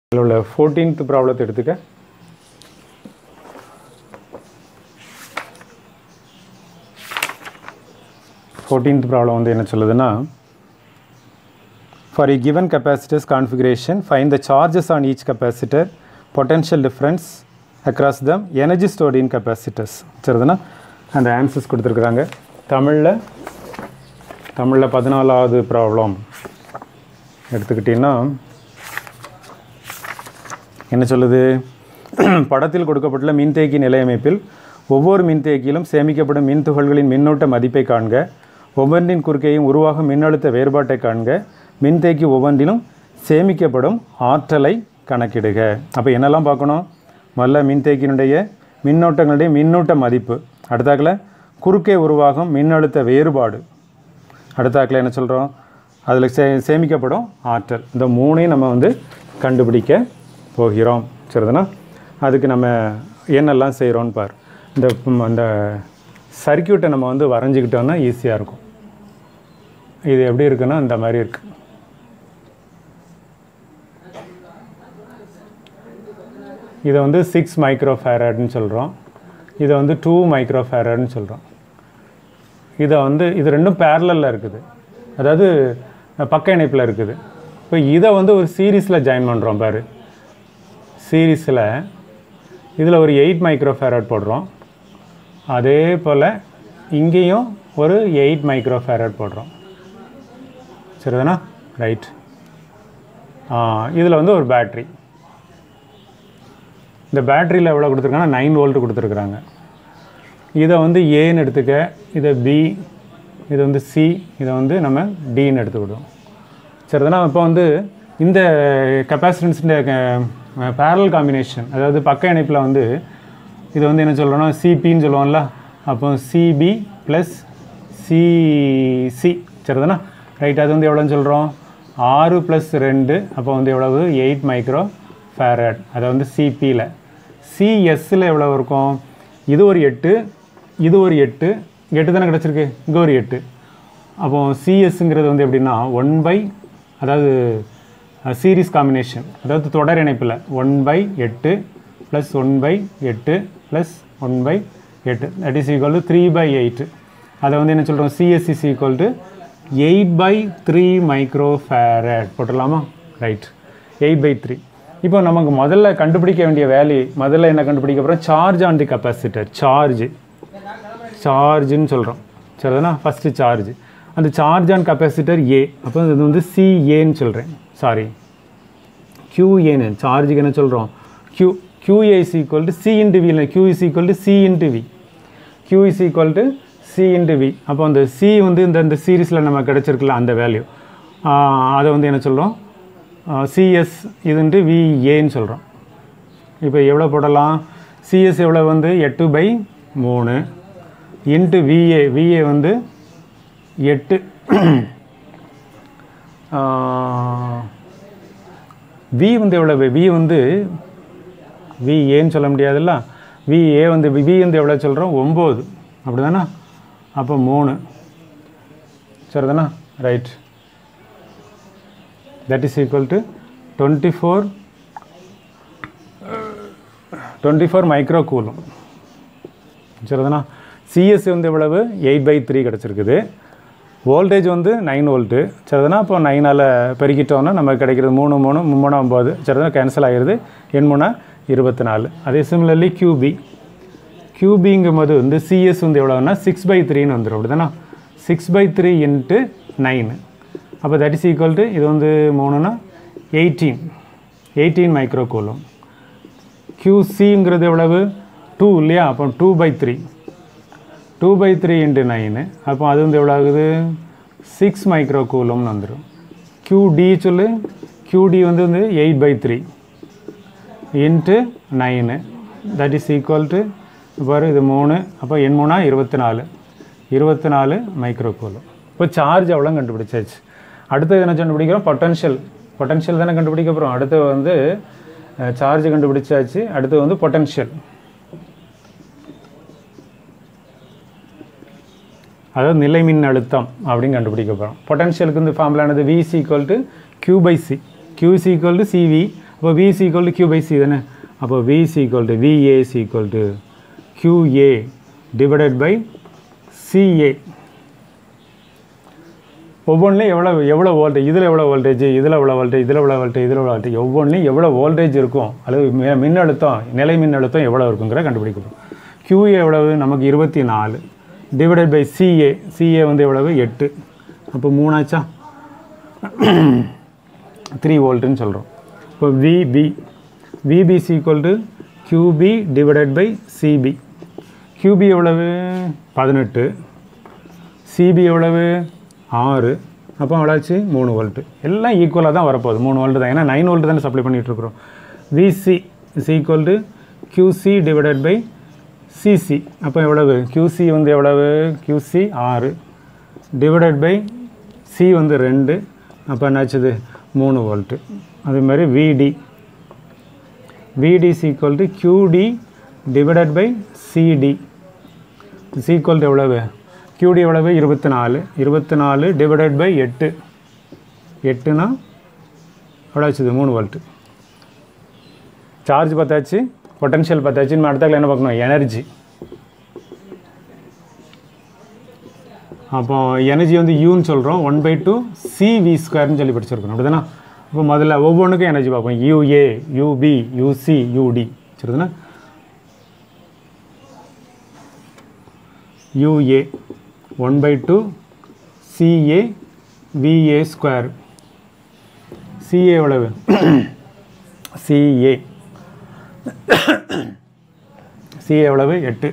இதில் உள்ள ஃபோர்டீன்த் ப்ராப்ளத்தை எடுத்துக்க ஃபோர்டீன்த் ப்ராப்ளம் வந்து என்ன சொல்லுதுன்னா for a given capacitors configuration find the charges on each capacitor potential difference across them energy stored in capacitors சரிதுன்னா அந்த ஆன்சர்ஸ் கொடுத்துருக்குறாங்க தமிழில் தமிழில் பதினாலாவது ப்ராப்ளம் எடுத்துக்கிட்டிங்கன்னா என்ன சொல்லுது படத்தில் கொடுக்கப்பட்டுள்ள மின்தேக்கி நிலையமைப்பில் ஒவ்வொரு மின்தேக்கியிலும் சேமிக்கப்படும் மின் துகள்களின் மின்னோட்ட மதிப்பை காண்க ஒவ்வொன்றின் குறுக்கேயும் உருவாகும் மின்னழுத்த வேறுபாட்டை காண்க மின்தேக்கி ஒவ்வொன்றிலும் சேமிக்கப்படும் ஆற்றலை கணக்கிடுக அப்போ என்னெல்லாம் பார்க்கணும் முதல்ல மின்தேக்கியினுடைய மின்னோட்டங்களுடைய மின்னூட்ட மதிப்பு அடுத்தாக்கில் குறுக்கே உருவாகும் மின்னழுத்த வேறுபாடு அடுத்தாக்கில் என்ன சொல்கிறோம் அதில் சே சேமிக்கப்படும் ஆற்றல் இந்த மூணையும் நம்ம வந்து கண்டுபிடிக்க போகிறோம் சரிதானா அதுக்கு நம்ம என்னெல்லாம் செய்கிறோன்னு பார் இந்த ம், அந்த சர்க்கியூட்டை நம்ம வந்து வரைஞ்சிக்கிட்டோம்னா ஈஸியாக இருக்கும் இது எப்படி இருக்குன்னா இந்த மாதிரி இருக்கு இதை வந்து சிக்ஸ் மைக்ரோ ஃபேரட்னு சொல்கிறோம் இதை வந்து டூ மைக்ரோ ஃபேரட்னு சொல்கிறோம் இதை வந்து இது ரெண்டும் பேரலில் இருக்குது அதாவது அஹ், பக்க இணைப்பில் இருக்குது இப்போ இதை வந்து ஒரு சீரீஸில் ஜாயின் பண்ணுறோம் பாரு சீரீஸில் இதில் ஒரு எயிட் மைக்ரோ ஃபேரட் போடுறோம் அதே போல் இங்கேயும் ஒரு எயிட் மைக்ரோ ஃபேரட் போடுறோம் சரிதானா ரைட் இதில் வந்து ஒரு பேட்ரி இந்த பேட்டரியில் எவ்வளோ கொடுத்துருக்காங்கன்னா நைன் வோல்ட் கொடுத்துருக்குறாங்க இதை வந்து ஏன்னு எடுத்துக்க இதை பி இதை வந்து சி இதை வந்து நம்ம டின்னு எடுத்துக்கிடுவோம் சரிதானா இப்போ வந்து இந்த கெப்பாசிட்டன்ஸிൻ്റെ பேரல் காம்பினேஷன் அதாவது பக்க இணைப்பில் வந்து இது வந்து என்ன சொல்கிறோன்னா சிபின்னு சொல்லுவோம்ல அப்போ சிபி ப்ளஸ் சிசி சரிதானா ரைட் அது வந்து எவ்வளோன்னு சொல்கிறோம் ஆறு ப்ளஸ் ரெண்டு அப்போ வந்து எவ்வளவு எயிட் மைக்ரோ ஃபேரட் அதை வந்து சிபியில் சிஎஸ்ஸில் எவ்வளோ இருக்கும் இது ஒரு எட்டு இது ஒரு எட்டு எட்டு தானே கிடச்சிருக்கு இங்கே ஒரு எட்டு அப்போ சிஎஸ்ங்கிறது வந்து எப்படின்னா ஒன் பை அதாவது சீரிஸ் காம்பினேஷன் அதாவது தொடர் இணைப்பில் ஒன் பை எட்டு ப்ளஸ் ஒன் பை எட்டு ப்ளஸ் ஒன் பை எட்டு that is equal to three by eight அதை வந்து என்ன சொல்கிறோம் CS is equal to eight by three micro farad போட்டுடலாமா ரைட் எயிட் பை த்ரீ இப்போ நமக்கு முதல்ல கண்டுபிடிக்க வேண்டிய வேல்யூ முதல்ல என்ன கண்டுபிடிக்க போகிறோம் charge on the capacitor charge சார்ஜுன்னு சொல்கிறோம் சரிதானா ஃபஸ்ட்டு சார்ஜ் அந்த சார்ஜ் ஆன் கெப்பாசிட்டர் ஏ அப்போ இது வந்து சிஏன்னு சொல்கிறேன் சாரி கியூஏன்னு சார்ஜுக்கு என்ன சொல்கிறோம் Q QA is equal to C into V இல்லை Q is equal to C into V Q is equal to C into V அப்போ அந்த சி வந்து இந்த இந்த சீரீஸில் நம்ம கிடச்சிருக்குல்ல அந்த வேல்யூ அதை வந்து என்ன சொல்கிறோம் சிஎஸ் இதுன்ட்டு விஏன்னு சொல்கிறோம் இப்போ எவ்வளோ போடலாம் சிஎஸ் எவ்வளோ வந்து எட்டு பை மூணு இன்ட்டு விஏ விஏ வந்து எட்டு வி வந்து எவ்வளவு வி வந்து விஏன்னு சொல்ல முடியாதுல்ல விஏ வந்து வி வந்து எவ்வளோ சொல்கிறோம் ஒம்பது அப்படி தானே அப்போ மூணு சரிதானா right that is equal to 24 24 micro coulomb சரிதானா சிஎஸ் வந்து எவ்வளவு எயிட் பை த்ரீ கிடச்சிருக்குது வோல்டேஜ் வந்து நைன் வோல்ட்டு சரிதானா இப்போ நைனால் பெருக்கிட்டோன்னா நமக்கு கிடைக்கிறது மூணு மூணு மூணு ஒம்பது சரிதானா கேன்சல் ஆகிடுது எண் மூணா இருபத்தி நாலு அதே சிமிலர்லி கியூபி கியூபிங்கும் போது வந்து சிஎஸ் வந்து எவ்வளோன்னா சிக்ஸ் பை த்ரீன்னு வந்துடும் அப்படிதானா six by three into nine அப்போ தட் இஸ் ஈக்குவல் டு இது வந்து மூணுனா எயிட்டீன் எயிட்டீன் மைக்ரோ கூலும் கியூசிங்கிறது எவ்வளவு டூ இல்லையா அப்போ two by three two by three into nine அப்போ அது வந்து எவ்வளோ ஆகுது சிக்ஸ் மைக்ரோ கூலம்னு வந்துடும் கியூடி சொல்லு கியூடி வந்து வந்து eight by three into nine that is equal to பாரு இது மூணு அப்போ எண் மூணா இருபத்தி நாலு இருபத்தி நாலு மைக்ரோ கூலும் இப்போ சார்ஜ் அவ்வளோ கண்டுபிடிச்சாச்சு அடுத்தது என்ன கண்டுபிடிக்கிறோம் பொட்டன்ஷியல் பொட்டன்ஷியல் தானே கண்டுபிடிக்க போகிறோம் அடுத்து வந்து சார்ஜ் கண்டுபிடிச்சாச்சு அடுத்து வந்து பொட்டன்ஷியல் அதாவது நிலை மின் அழுத்தம் அப்படின்னு கண்டுபிடிக்க போகிறோம் பொட்டன்ஷியலுக்கு வந்து ஃபார்முலானது V is equal to Q by C Q is equal to CV அப்போ V is equal to Q by C தானே அப்போ V is equal to VA is equal to QA divided by CA ஒவ்வொன்றிலையும் எவ்வளோ எவ்வளோ voltage இதில் எவ்வளோ voltage இதில் எவ்வளோ வோல்டேஜ் இதில் எவ்வளோ வோல்டேஜ் இதில் எவ்வளோ வோல்டேஜ் ஒவ்வொன்றிலையும் எவ்வளோ வோல்டேஜ் இருக்கும் அல்லது மி- மின்னழுத்தம் நிலை மின்னழுத்தம் எவ்வளோ இருக்குங்கிற கண்டுபிடிக்கணும் QA எவ்வளவு நமக்கு இருபத்தி நாலு டிவைடட் பை சிஏ சிஏ வந்து எவ்வளவு எட்டு அப்போ மூணாச்சா த்ரீ வோல்ட்டுன்னு சொல்கிறோம் இப்போ VB VB equal to QB divided by CB QB எவ்வளவு பதினெட்டு சிபி எவ்வளவு ஆறு அப்போ எவ்வளோச்சு மூணு வோல்ட்டு எல்லாம் ஈக்குவலாக தான் வரப்போகுது மூணு வோல்ட்டு தான் ஏன்னா நைன் வோல்ட்டு தானே சப்ளை பண்ணிகிட்ருக்குறோம் VC is equal to QC divided by CC அப்போ எவ்வளவு கியூசி வந்து எவ்வளவு கியூசி ஆறு டிவைடட் பை சி வந்து ரெண்டு அப்போ என்னாச்சுது மூணு வோல்ட்டு அதே மாதிரி VD VD is equal to QD divided by CD is equal to எவ்வளவு கியூடி எவ்வளவு இருபத்தி நாலு இருபத்தி நாலு டிவைடட் பை எட்டு எட்டுனா எவ்வளோ ஆச்சுது மூணு வோல்ட்டு சார்ஜ் பார்த்தாச்சு பொட்டன்ஷியல் பார்த்தாச்சு நம்ம அடுத்தால என்ன பார்க்கணும் எனர்ஜி அப்போ எனர்ஜி வந்து யூன்னு சொல்கிறோம் one by two C V ஸ்கொயர்னு சொல்லி படிச்சிருக்கணும் அப்படிதானே இப்போ முதல்ல ஒவ்வொன்றுக்கும் எனர்ஜி பார்ப்போம் யூஏ யூபி யூசி யூடி சரிதானே UA one by two CA VA square CA எவ்வளவு சிஏ சிஏ எவ்வளவு எட்டு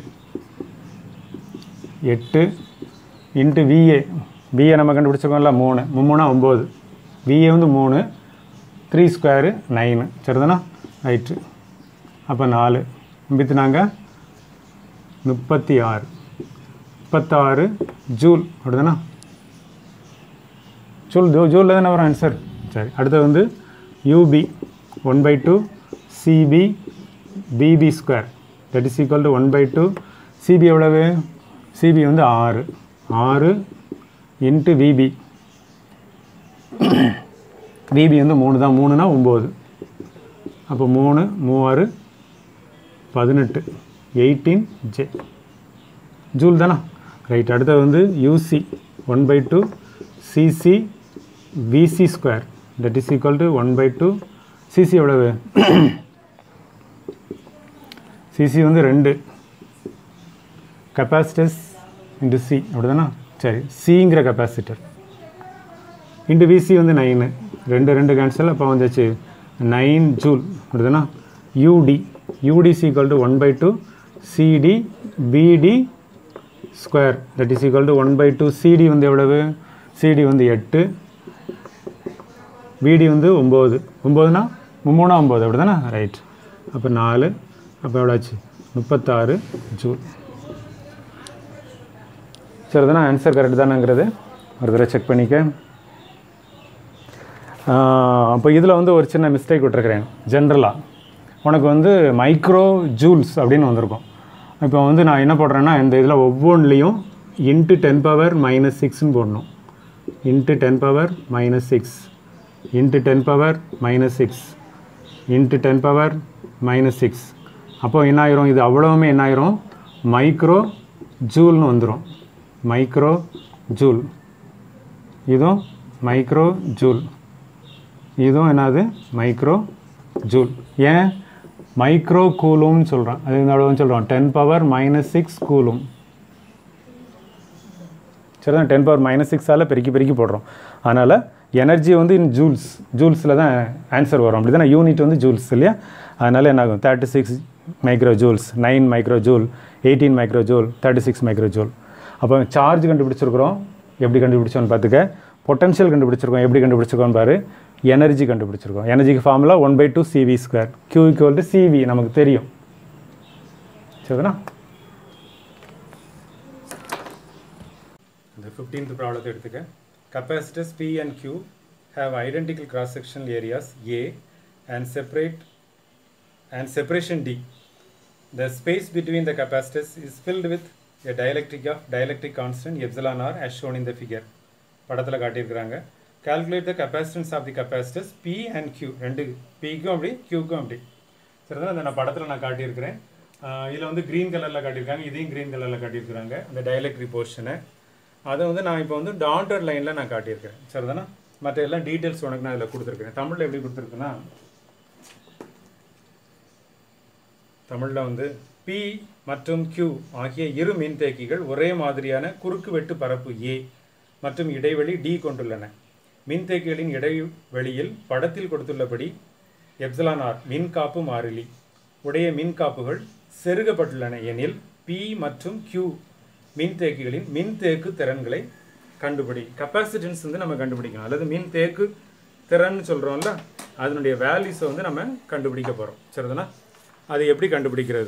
எட்டு இன்ட்டு விஏ விஏ நம்ம கண்டுபிடிச்சிருக்கோம்ல மூணு மூணா ஒம்பது விஏ வந்து மூணு த்ரீ ஸ்கொயரு நைனு சரிதானா ரைட்டு அப்போ நாலு ஐம்பத்தினாங்க முப்பத்தி ஆறு முப்பத்தாறு ஜூல் அப்படிதானா ஜூல் ஜூ ஜூலில் தானே வரும் ஆன்சர் சரி அடுத்தது வந்து UB one by two CB VB square that is equal to one by two CB எவ்வளவு சிபி வந்து ஆறு ஆறு இன்ட்டு விபி விபி வந்து மூணு தான் மூணுனா ஒம்பது அப்போ மூணு மூவாறு பதினெட்டு எயிட்டீன் ஜே ஜூல் தானா ரைட் அடுத்தது வந்து UC one by two CC VC square that is equal to one by two CC எவ்வளவு சிசி வந்து ரெண்டு கெப்பாசிட்டர்ஸ் இன்டு சி அப்படிதானா சரி சிங்கிற கெப்பாசிட்டர் இன்டு விசி வந்து நைனு ரெண்டு ரெண்டு கேன்சல் அப்போ வந்துச்சு நைன் ஜூல் அப்படிதானா UD UD equal to one by two CD VD square that is equal to one by two CD வந்து எவ்வளவு சிடி வந்து எட்டு பிடி வந்து ஒம்பது ஒம்போதுனா மூணா ஒம்பது அப்படி தானே ரைட் அப்போ நாலு அப்போ எவ்வளோ ஆச்சு முப்பத்தாறு ஜூல் சரி தானே ஆன்சர் கரெக்ட் தானேங்கிறது ஒரு தடவை செக் பண்ணிக்க அப்போ இதில் வந்து ஒரு சின்ன மிஸ்டேக் விட்டுருக்கிறேன் ஜென்ரலாக உனக்கு வந்து மைக்ரோ ஜூல்ஸ் அப்படின்னு வந்திருக்கும் இப்போ வந்து நான் என்ன போடுறேன்னா இந்த இதில் ஒவ்வொன்றுலேயும் இன்ட்டு டென் பவர் மைனஸ் சிக்ஸ்னு போடணும் into ten power minus six into ten power minus six into ten power minus six அப்போ என்ன ஆயிரும் இது அவ்வளவுமே என்ன ஆயிரும் மைக்ரோ ஜூல்னு வந்துடும் மைக்ரோ ஜூல் இதுவும் மைக்ரோ ஜூல் இதுவும் என்னது மைக்ரோ ஜூல் ஏன் மைக்ரோ கூலும்னு சொல்கிறோம் அது எவ்வளோன்னு சொல்கிறோம் ten power minus six coulomb சரிதான் டென் பவர் மைனஸ் சிக்ஸால் பெருக்கி பெருக்கி போடுறோம் அதனால் எனர்ஜி வந்து இன் ஜூல்ஸ் ஜூல்ஸில் தான் ஆன்சர் வரும் அப்படி தானே யூனிட் வந்து ஜூல்ஸ் இல்லையா அதனால் என்ன ஆகும் thirty six micro joules nine micro joule eighteen micro joule thirty six micro joule அப்போ சார்ஜ் கண்டுபிடிச்சிருக்கிறோம் எப்படி கண்டுபிடிச்சோன்னு பார்த்துக்க பொட்டன்ஷியல் கண்டுபிடிச்சிருக்கோம் எப்படி கண்டுபிடிச்சிருக்கோம் பாரு எனர்ஜி கண்டுபிடிச்சிருக்கோம் எனர்ஜிக்கு formula one by two CV square Q equal to CV நமக்கு தெரியும் சரிதானா இந்த ஃபிஃப்டீன்த் ப்ராப்ளத்தை எடுத்துக்க capacitors P and Q have identical cross sectional areas A and separate and separation D. The space between the capacitors is filled with a dielectric of dielectric constant epsilon r as shown in the figure. படத்தில் காட்டியிருக்கிறாங்க calculate the capacitance of the capacitors P and Q ரெண்டு பிக்கும் அப்படி கியூக்கும் அப்படி சரிதான் அந்த நான் படத்தில் நான் காட்டியிருக்கிறேன் இதில் வந்து க்ரீன் கலரில் காட்டியிருக்காங்க இதையும் க்ரீன் கலரில் காட்டியிருக்கிறாங்க அந்த டயலக்ட்ரி போர்ஷனை அதை வந்து நான் இப்போ வந்து டாட்டட் லைனில் நான் காட்டியிருக்கிறேன் சரிதானா மற்ற எல்லாம் டீட்டெயில்ஸ் உனக்கு நான் இதில் கொடுத்துருக்கேன் தமிழில் எப்படி கொடுத்துருக்குன்னா தமிழில் வந்து பி மற்றும் Q ஆகிய இரு மின்தேக்கிகள் ஒரே மாதிரியான குறுக்கு வெட்டு பரப்பு A மற்றும் இடைவெளி D கொண்டுள்ளன மின்தேக்கிகளின் இடைவெளியில் படத்தில் கொடுத்துள்ளபடி எப்சலான் ஆர் மின்காப்பு மாறிலி உடைய மின்காப்புகள் செருகப்பட்டுள்ளன எனில் P மற்றும் Q மின்தேக்கிகளின் மின்தேக்கு திறன்களை கண்டுபிடி கெப்பாசிட்டன்ஸ் வந்து நம்ம கண்டுபிடிக்கணும் அல்லது மின்தேக்கு திறன் சொல்கிறோம்ல அதனுடைய வேல்யூஸை வந்து நம்ம கண்டுபிடிக்க போகிறோம் சரிதானா அது எப்படி கண்டுபிடிக்கிறது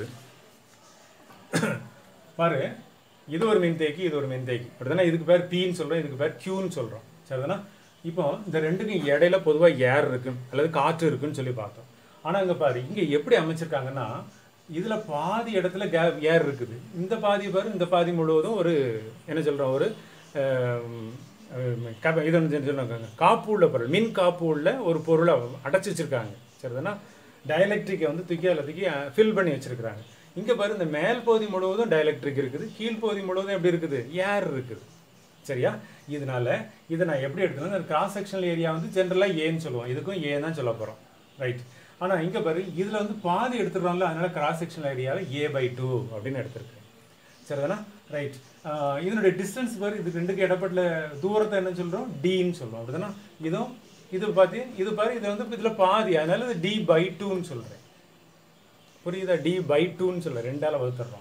பாரு இது ஒரு மின்தேக்கி இது ஒரு மின்தேக்கி அப்படிதானே இதுக்கு பேர் பின்னு சொல்கிறோம் இதுக்கு பேர் கியூன்னு சொல்கிறோம் சரிதானா இப்போ இந்த ரெண்டுக்கும் இடையில பொதுவாக ஏர் இருக்கு அல்லது காற்று இருக்குன்னு சொல்லி பார்த்தோம் ஆனால் இங்கே பாரு இங்கே எப்படி அமைச்சிருக்காங்கன்னா இதில் பாதி இடத்துல கே ஏர் இருக்குது இந்த பாதி பாரு இந்த பாதி முழுவதும் ஒரு என்ன சொல்கிறோம் ஒரு ஆம், ஆம், கப- இது ஒன்று சொல்லுவாங்க காப்பு உள்ள பொருள் மின் காப்பு உள்ள ஒரு பொருளை அடைச்சி வச்சிருக்காங்க சரிதானா டயலக்ட்ரிக்கை வந்து தூக்கி அதில் தூக்கி ஃபில் பண்ணி வச்சிருக்காங்க இங்கே பாரு இந்த மேல் பகுதி முழுவதும் டயலக்ட்ரிக் இருக்குது கீழ் பகுதி முழுவதும் எப்படி இருக்குது ஏர் இருக்குது சரியா இதனால இதை நான் எப்படி எடுத்துனா கிராஸ் செக்ஷனல் ஏரியா வந்து ஜென்ரலாக ஏன்னு சொல்லுவோம் இதுக்கும் ஏ தான் சொல்ல போகிறோம் ரைட் ஆனால் இங்கே பாரு இதில் வந்து பாதி எடுத்துடுறோம்ல அதனால கிராஸ் செக்ஷனல் ஏரியாவை ஏ பை டூ அப்படின்னு எடுத்திருக்கேன் சரிதானா ரைட் இதனுடைய டிஸ்டன்ஸ் பாரு இது ரெண்டுக்கு இடப்பட்ட தூரத்தை என்ன சொல்கிறோம் டின்னு சொல்கிறோம் அப்படிதானா இதுவும் இது பார்த்து இது பாரு இது வந்து இதில் பாதி அதனால இது டி பை டூன்னு சொல்கிறேன் புரியுதா டி பை டூன்னு சொல்ல ரெண்டால வகுத்துறோம்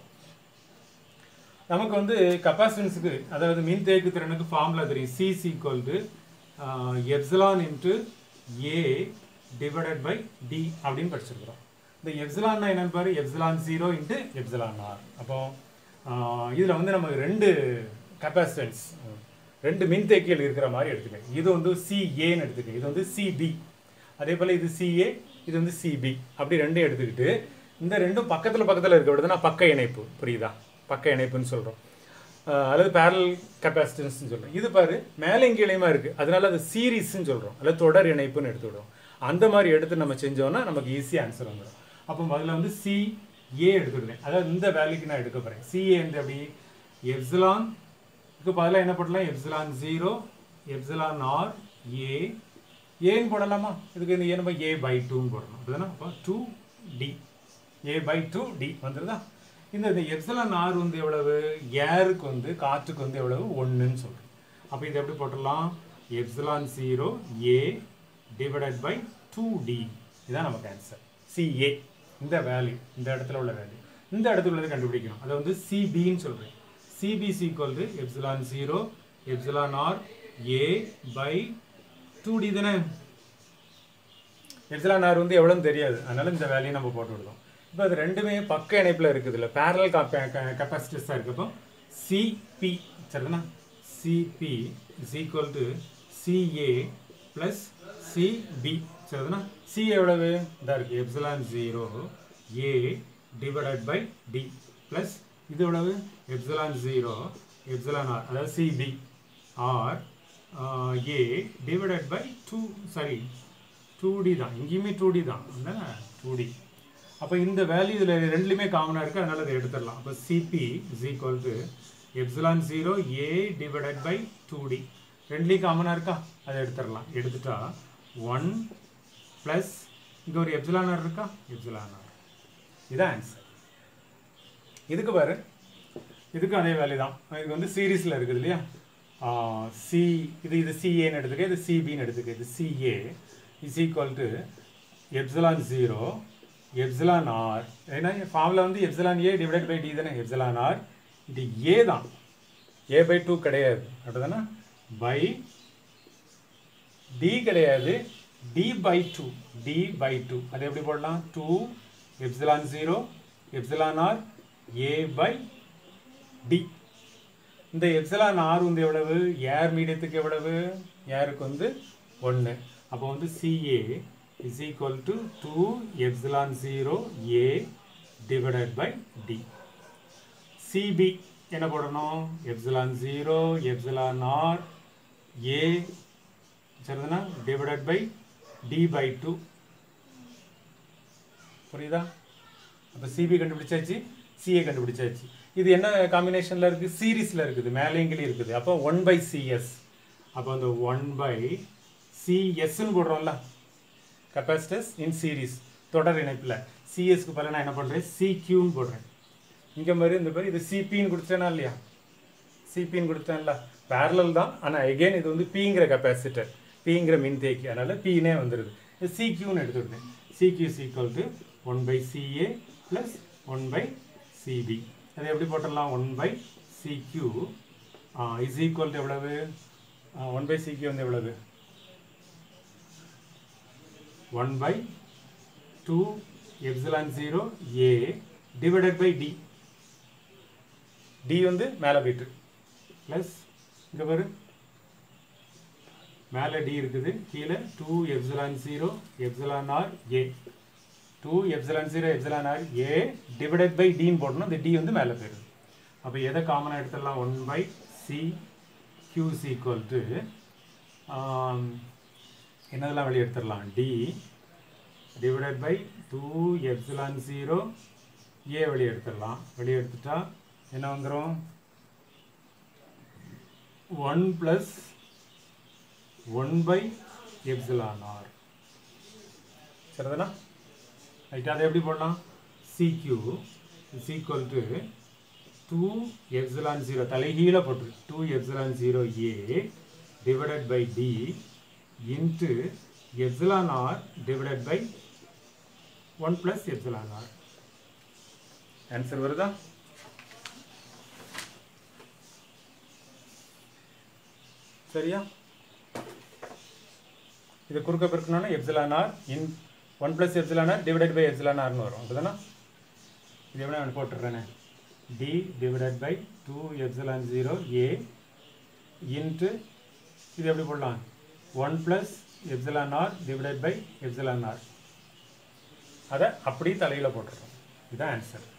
நமக்கு வந்து கெப்பாசிட்டன்ஸுக்கு அதாவது மின்தேக்கு திறனுக்கு ஃபார்முலா தெரியும் C is equal to epsilon into A divided by D அப்படின்னு படிச்சிருக்கிறோம் இந்த எப்சிலான்னா என்னன்னு பாரு epsilon zero into epsilon R அப்போ இதில் வந்து நமக்கு ரெண்டு கெப்பாசிட்டன்ஸ் ரெண்டு மின்தேக்கிகள் இருக்கிற மாதிரி எடுத்துக்க இது வந்து சிஏன்னு எடுத்துக்க இது வந்து சிபி அதே போல் இது சிஏ இது வந்து சிபி அப்படி ரெண்டும் எடுத்துக்கிட்டு இந்த ரெண்டும் பக்கத்தில் பக்கத்தில் இருக்க விடுதுன்னா பக்க இணைப்பு புரியுதா பக்க இணைப்புன்னு சொல்கிறோம் அல்லது பேரல் கெப்பாசிட்டன்ஸ்னு சொல்கிறோம் இது பாரு மேலே கீழேயுமா இருக்குது அதனால அது சீரீஸ்ன்னு சொல்கிறோம் அல்லது தொடர் இணைப்புன்னு எடுத்து விடுவோம் அந்த மாதிரி எடுத்து நம்ம செஞ்சோம்னா நமக்கு ஈஸியாக ஆன்சர் வந்துடும் அப்போ முதல்ல வந்து சி ஏ எடுத்துக்கிறேன் அதாவது இந்த வேல்யூக்கு நான் எடுக்க போகிறேன் சிஏ வந்து அப்படி எப்சிலான் இதுக்கு பதிலாக என்ன பண்ணலாம் epsilon zero epsilon R A ஏன்னு போடலாமா இதுக்கு இந்த ஏ நம்ம ஏ பை டூன்னு போடணும் அப்படிதானே அப்போ two D A by two D வந்துருதா இந்த இந்த எப்சிலான் ஆர் வந்து எவ்வளவு ஏருக்கு வந்து காற்றுக்கு வந்து எவ்வளவு ஒன்றுன்னு சொல்கிறேன் அப்போ இது எப்படி போட்டுடலாம் epsilon zero A divided by two D இதான் நமக்கு ஆன்சர் சிஏ இந்த வேல்யூ இந்த இடத்துல உள்ள வேல்யூ இந்த இடத்துல உள்ளதை கண்டுபிடிக்கணும் அதை வந்து சிபின்னு சொல்கிறேன் CB is equal to epsilon zero epsilon R A by two D தானே எப்சிலான் ஆர் வந்து எவ்வளோன்னு தெரியாது அதனால இந்த வேல்யூ நம்ம போட்டு விடுறோம் இப்போ அது ரெண்டுமே பக்க இணைப்பில் இருக்குது இல்லை பேரல் கெப்பாசிட்டிஸாக இருக்கு அப்போ சிபி சரிதானா CB is equal to CA plus CB சரிதானா சி எவ்வளவு இதாக இருக்குது epsilon zero A divided by D plus இது எவ்வளவு எப்சிலான் ஜீரோ எப்சிலான் ஆர் அதாவது CB R A divided by two sorry two D தான் இங்கேயுமே டூ டி தான் டூ டி அப்போ இந்த வேல்யூ இதில் ரெண்டுலையுமே காமனாக இருக்குது அதனால் அதை எடுத்துடலாம் அப்போ CB is equal to epsilon zero A divided by two D ரெண்டுலேயும் காமனாக இருக்கா அதை எடுத்துடலாம் எடுத்துட்டா ஒன் ப்ளஸ் இங்கே ஒரு எப்சிலான் ஆர் இருக்கா எப்சிலான் ஆர் இதான் ஆன்சர் இதுக்கு பாரு இதுக்கும் அதே வேல்யூ தான் இது வந்து சீரீஸில் இருக்குது இல்லையா சி இது இது சிஏன்னு எடுத்துக்க இது சிபின்னு எடுத்துக்க இது CA is equal to epsilon zero epsilon R ஏன்னா ஃபார்மில் வந்து epsilon A divide by D தானே எப்சிலான் ஆர் இது ஏ தான் ஏ பை டூ கிடையாது அப்படிதானே பை டி கிடையாது D by two D by two அது எப்படி போடலாம் two epsilon zero epsilon R A by D இந்த எப்சிலான் ஆர் வந்து எவ்வளவு ஏர் மீடியத்துக்கு எவ்வளவு ஏருக்கு வந்து ஒன்று அப்போ வந்து CA is equal to two epsilon zero A divided by D CB என்ன போடணும் epsilon zero epsilon R A சரிதானா divided by D by two புரியுதா அப்போ சிபி கண்டுபிடிச்சாச்சு சிஏ கண்டுபிடிச்சாச்சு இது என்ன காம்பினேஷனில் இருக்குது சீரீஸில் இருக்குது மேலேங்கிலும் இருக்குது அப்போ ஒன் பை சிஎஸ் அப்போ அந்த ஒன் பை சிஎஸ்ன்னு போடுறோம்ல கெப்பாசிட்டர்ஸ் இன் சீரீஸ் தொடர் இணைப்பில் சிஎஸ்க்கு பதிலாக நான் என்ன பண்ணுறேன் சிக்யூன்னு போடுறேன் இங்கே மாதிரி இந்த மாதிரி இது சிபின்னு கொடுத்தேனா இல்லையா சிபின்னு கொடுத்தேன்ல பேரலல் தான் ஆனால் எகெயின் இது வந்து பிங்கிற கெப்பாசிட்டர் பிங்கிற மின்தேக்கி அதனால் பின்னே வந்துடுது இது சிக்யூன்னு எடுத்துக்கிட்டேன் CQ is equal to one by CA plus one by CB அது எப்படி போட்டுடலாம் one by CQ is equal to எவ்வளவு ஒன் பை சிக்யூ வந்து எவ்வளவு one by two epsilon zero A divided by D D வந்து மேலே போயிட்டு ப்ளஸ் இங்கே பாரு மேலே டி இருக்குது கீழே two epsilon zero epsilon R A two epsilon zero epsilon R A divided by டின்னு போடணும் இந்த டி வந்து மேலே போயிடுது அப்போ எதை காமனாக எடுத்துடலாம் one by C Q C equal to என்னதெல்லாம் வெளியே எடுத்துடலாம் D divided by two epsilon zero A வெளியே எடுத்துடலாம் வெளியே எடுத்துட்டா என்ன வந்துடும் one plus one by epsilon R சரிதானா ரைட் அதை எப்படி போடலாம் CQ is equal to two epsilon zero தலைகீழ போட்டு two epsilon zero A divided by D into epsilon R divided by one plus epsilon R answer வருதா சரியா இது குறுக்க பெருக்கணும்னா epsilon R in one plus epsilon R divided by epsilon ஆர்னு வரும் அப்படிதானா இது எப்படி நான் போட்டுடுறேனே D divided by two epsilon zero A into இது எப்படி போடலாம் one plus epsilon R divided by epsilon R அதை அப்படியே தலையில் போட்டுடுறோம் இதுதான் ஆன்சர்